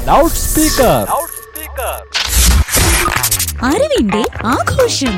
loud speaker അറിവിന്റെ ആഘോഷം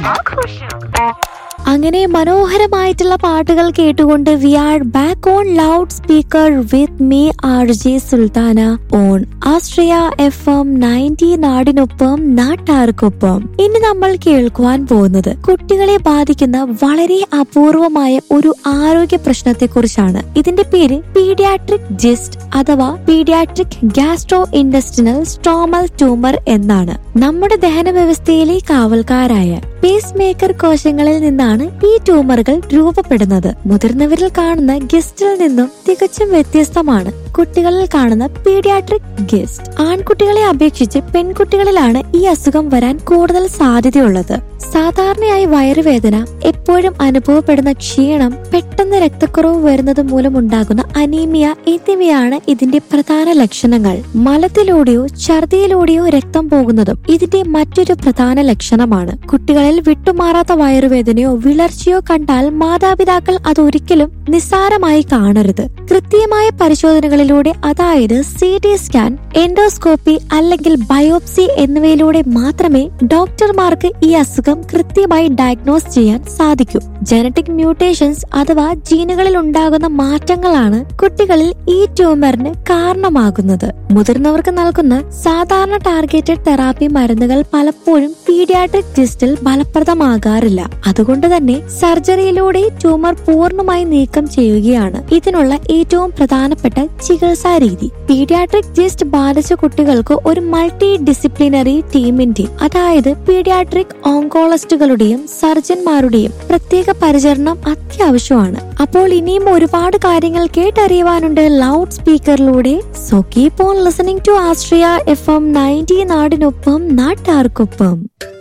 അങ്ങനെ മനോഹരമായിട്ടുള്ള പാട്ടുകൾ കേട്ടുകൊണ്ട് we are back on loud speaker with me R J Sultana on Astria F M ninety നാടിനൊപ്പം നാട്ടാർക്കൊപ്പം ഇനി നമ്മൾ കേൾക്കുവാൻ പോകുന്നത് കുട്ടികളെ ബാധിക്കുന്ന വളരെ അപൂർവമായ ഒരു ആരോഗ്യ പ്രശ്നത്തെ കുറിച്ചാണ് ഇതിന്റെ പേര് പീഡിയാട്രിക് ജിസ്റ്റ് അഥവാ paediatric gastro intestinal stromal tumour എന്നാണ് നമ്മുടെ ദഹന വ്യവസ്ഥയിലെ കാവൽക്കാരായ പേസ് മേക്കർ കോശങ്ങളിൽ നിന്നാണ് ഈ ട്യൂമറുകൾ രൂപപ്പെടുന്നത് മുതിർന്നവരിൽ കാണുന്ന ഗിസ്റ്റിൽ നിന്നും തികച്ചും വ്യത്യസ്തമാണ് കുട്ടികളിൽ കാണുന്ന പീഡിയാട്രിക് ഗിസ്റ്റ് ആൺകുട്ടികളെ അപേക്ഷിച്ച് പെൺകുട്ടികളിലാണ് ഈ അസുഖം വരാൻ കൂടുതൽ സാധ്യതയുള്ളത് സാധാരണയായി വയറുവേദന എപ്പോഴും അനുഭവപ്പെടുന്ന ക്ഷീണം പെട്ടെന്ന് രക്തക്കുറവ് വരുന്നത് മൂലമുണ്ടാകുന്ന അനീമിയ എന്നിവയാണ് ഇതിന്റെ പ്രധാന ലക്ഷണങ്ങൾ മലത്തിലൂടെയോ ഛർദിയിലൂടെയോ രക്തം പോകുന്നതും ഇതിന്റെ മറ്റൊരു പ്രധാന ലക്ഷണമാണ് കുട്ടികളിൽ വിട്ടുമാറാത്ത വയറുവേദനയോ വിളർച്ചയോ കണ്ടാൽ മാതാപിതാക്കൾ അതൊരിക്കലും നിസ്സാരമായി കാണരുത് കൃത്യമായ പരിശോധനകളിലൂടെ അതായത് സി ടി സ്കാൻ എൻഡോസ്കോപ്പി അല്ലെങ്കിൽ ബയോപ്സി എന്നിവയിലൂടെ മാത്രമേ ഡോക്ടർമാർക്ക് ഈ അസുഖം കൃത്യമായി ഡയഗ്നോസ് ചെയ്യാൻ സാധിക്കൂ ജനറ്റിക് മ്യൂട്ടേഷൻസ് അഥവാ ജീനുകളിൽ ഉണ്ടാകുന്ന മാറ്റങ്ങളാണ് കുട്ടികളിൽ ഈ ട്യൂമറിന് കാരണമാകുന്നത് മുതിർന്നവർക്ക് നൽകുന്ന സാധാരണ ടാർഗറ്റഡ് തെറാപ്പി മരുന്നുകൾ പലപ്പോഴും പീഡിയാട്രിക് ജിസ്റ്റിൽ ഫലപ്രദമാകാറില്ല അതുകൊണ്ട് തന്നെ സർജറിയിലൂടെ ട്യൂമർ പൂർണ്ണമായി നീക്കം ചെയ്യുകയാണ് ഇതിനുള്ള ഏറ്റവും പ്രധാനപ്പെട്ട ചികിത്സാ രീതി പീഡിയാട്രിക് ജിസ്റ്റ് ബാധിച്ച കുട്ടികൾക്ക് ഒരു മൾട്ടി ഡിസിപ്ലിനറി ടീമിന്റെ അതായത് പീഡിയാട്രിക് ഓങ്കോളജിസ്റ്റുകളുടെയും സർജന്മാരുടെയും പ്രത്യേക പരിചരണം അത്യാവശ്യമാണ് അപ്പോൾ ഇനിയും ഒരുപാട് കാര്യങ്ങൾ കേട്ടറിയുവാനുണ്ട് ലൗഡ് സ്പീക്കറിലൂടെ so keep on listening to Astria F M ninety നാടിനൊപ്പം നാട്ടാർക്കൊപ്പം